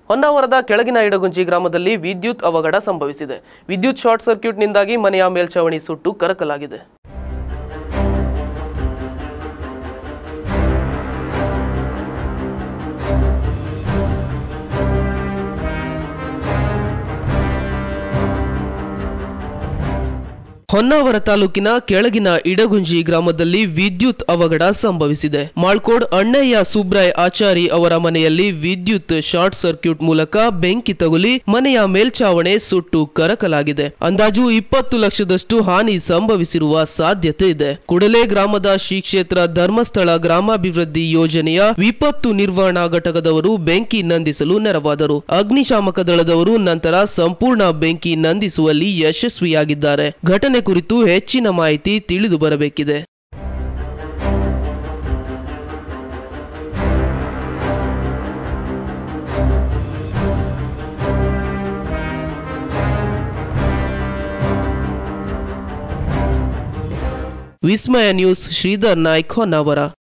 ಹೊನ್ನಾವರದ ಕೆಳಗಿನ ಇಡಗುಂಜಿ ಗ್ರಾಮದಲ್ಲಿ ವಿದ್ಯುತ್ ಅವಘಡ ಸಂಭವಿಸಿದೆ ವಿದ್ಯುತ್ ಶಾರ್ಟ್ ಸರ್ಕ್ಯೂಟ್ನಿಂದಾಗಿ ಮನೆಯ ಮೇಲ್ಛಾವಣಿ ಸುಟ್ಟು ಕರಕಲಾಗಿದೆ ಹೊನ್ನಾವರ ತಾಲೂಕಿನ ಕೆಳಗಿನ ಇಡಗುಂಜಿ ಗ್ರಾಮದಲ್ಲಿ ವಿದ್ಯುತ್ ಅವಘಡ ಸಂಭವಿಸಿದೆ ಮಾಳ್ಕೋಡ್ ಅಣ್ಣಯ್ಯ ಸುಬ್ರಾಯ್ ಆಚಾರಿ ಅವರ ಮನೆಯಲ್ಲಿ ವಿದ್ಯುತ್ ಶಾರ್ಟ್ ಸರ್ಕ್ಯೂಟ್ ಮೂಲಕ ಬೆಂಕಿ ತಗುಲಿ ಮನೆಯ ಮೇಲ್ಛಾವಣೆ ಸುಟ್ಟು ಕರಕಲಾಗಿದೆ ಅಂದಾಜು ಇಪ್ಪತ್ತು ಲಕ್ಷದಷ್ಟು ಹಾನಿ ಸಂಭವಿಸಿರುವ ಸಾಧ್ಯತೆ ಇದೆ ಕೂಡಲೇ ಗ್ರಾಮದ ಶ್ರೀ ಕ್ಷೇತ್ರ ಧರ್ಮಸ್ಥಳ ಗ್ರಾಮಾಭಿವೃದ್ಧಿ ಯೋಜನೆಯ ವಿಪತ್ತು ನಿರ್ವಹಣಾ ಘಟಕದವರು ಬೆಂಕಿ ನಂದಿಸಲು ನೆರವಾದರು ಅಗ್ನಿಶಾಮಕ ದಳದವರು ನಂತರ ಸಂಪೂರ್ಣ ಬೆಂಕಿ ನಂದಿಸುವಲ್ಲಿ ಯಶಸ್ವಿಯಾಗಿದ್ದಾರೆ ಘಟನೆ ಕುರಿತು ಹೆಚ್ಚಿನ ಮಾಹಿತಿ ತಿಳಿದು ಬರಬೇಕಿದೆ ವಿಸ್ಮಯ ನ್ಯೂಸ್ ಶ್ರೀಧರ್ ನಾಯ್ಕ್ ಹೊನ್ನಾವರ